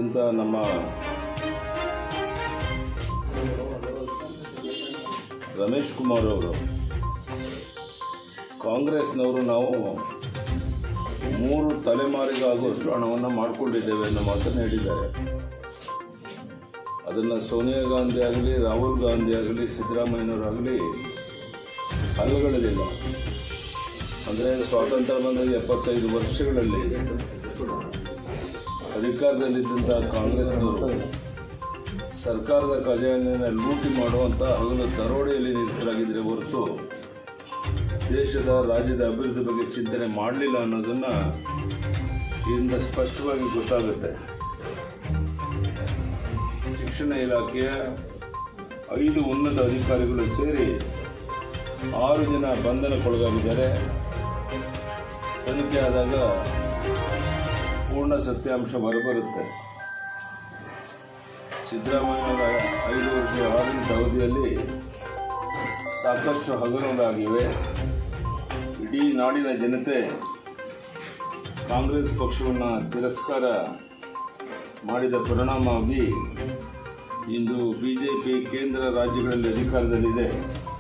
ಮಾತನಾಡಿದಂಥ ನಮ್ಮ ರಮೇಶ್ ಕುಮಾರ್ ಅವರು ಕಾಂಗ್ರೆಸ್ನವರು ನಾವು ಮೂರು ತಲೆಮಾರಿಗಾಗುವಷ್ಟು ಹಣವನ್ನು ಮಾಡಿಕೊಂಡಿದ್ದೇವೆ ಅನ್ನೋ ಮಾತನ್ನು ಹೇಳಿದ್ದಾರೆ ಅದನ್ನು ಸೋನಿಯಾ ಗಾಂಧಿ ಆಗಲಿ ರಾಹುಲ್ ಗಾಂಧಿ ಆಗಲಿ ಸಿದ್ದರಾಮಯ್ಯನವರಾಗಲಿ ಅಲ್ಲಗಳಿಲ್ಲ ಅಂದರೆ ಸ್ವಾತಂತ್ರ್ಯ ಬಂದ ಎಪ್ಪತ್ತೈದು ವರ್ಷಗಳಲ್ಲಿ ಅಧಿಕಾರದಲ್ಲಿದ್ದಂಥ ಕಾಂಗ್ರೆಸ್ನವರು ಸರ್ಕಾರದ ಖಜಾನೆಯನ್ನು ಲೂಟಿ ಮಾಡುವಂಥ ಹಗಲು ದರೋಡೆಯಲ್ಲಿ ನಿರತರಾಗಿದ್ದರೆ ಹೊರತು ದೇಶದ ರಾಜ್ಯದ ಅಭಿವೃದ್ಧಿ ಬಗ್ಗೆ ಚಿಂತನೆ ಮಾಡಲಿಲ್ಲ ಅನ್ನೋದನ್ನು ಇದರಿಂದ ಸ್ಪಷ್ಟವಾಗಿ ಗೊತ್ತಾಗುತ್ತೆ ಶಿಕ್ಷಣ ಇಲಾಖೆಯ ಐದು ಉನ್ನತ ಅಧಿಕಾರಿಗಳು ಸೇರಿ ಆರು ಜನ ಬಂಧನಕ್ಕೊಳಗಾಗಿದ್ದಾರೆ ತನಿಖೆ ಆದಾಗ ಪೂರ್ಣ ಸತ್ಯಾಂಶ ಹೊರಬರುತ್ತೆ ಸಿದ್ದರಾಮಯ್ಯನವರ ಐದು ವರ್ಷ ಆಡಳಿತ ಅವಧಿಯಲ್ಲಿ ಸಾಕಷ್ಟು ಹಗರಣಗಳಾಗಿವೆ ಇಡೀ ನಾಡಿನ ಜನತೆ ಕಾಂಗ್ರೆಸ್ ಪಕ್ಷವನ್ನು ತಿರಸ್ಕಾರ ಮಾಡಿದ ಪರಿಣಾಮವಾಗಿ ಇಂದು ಬಿಜೆಪಿ ಕೇಂದ್ರ ರಾಜ್ಯಗಳಲ್ಲಿ ಅಧಿಕಾರದಲ್ಲಿದೆ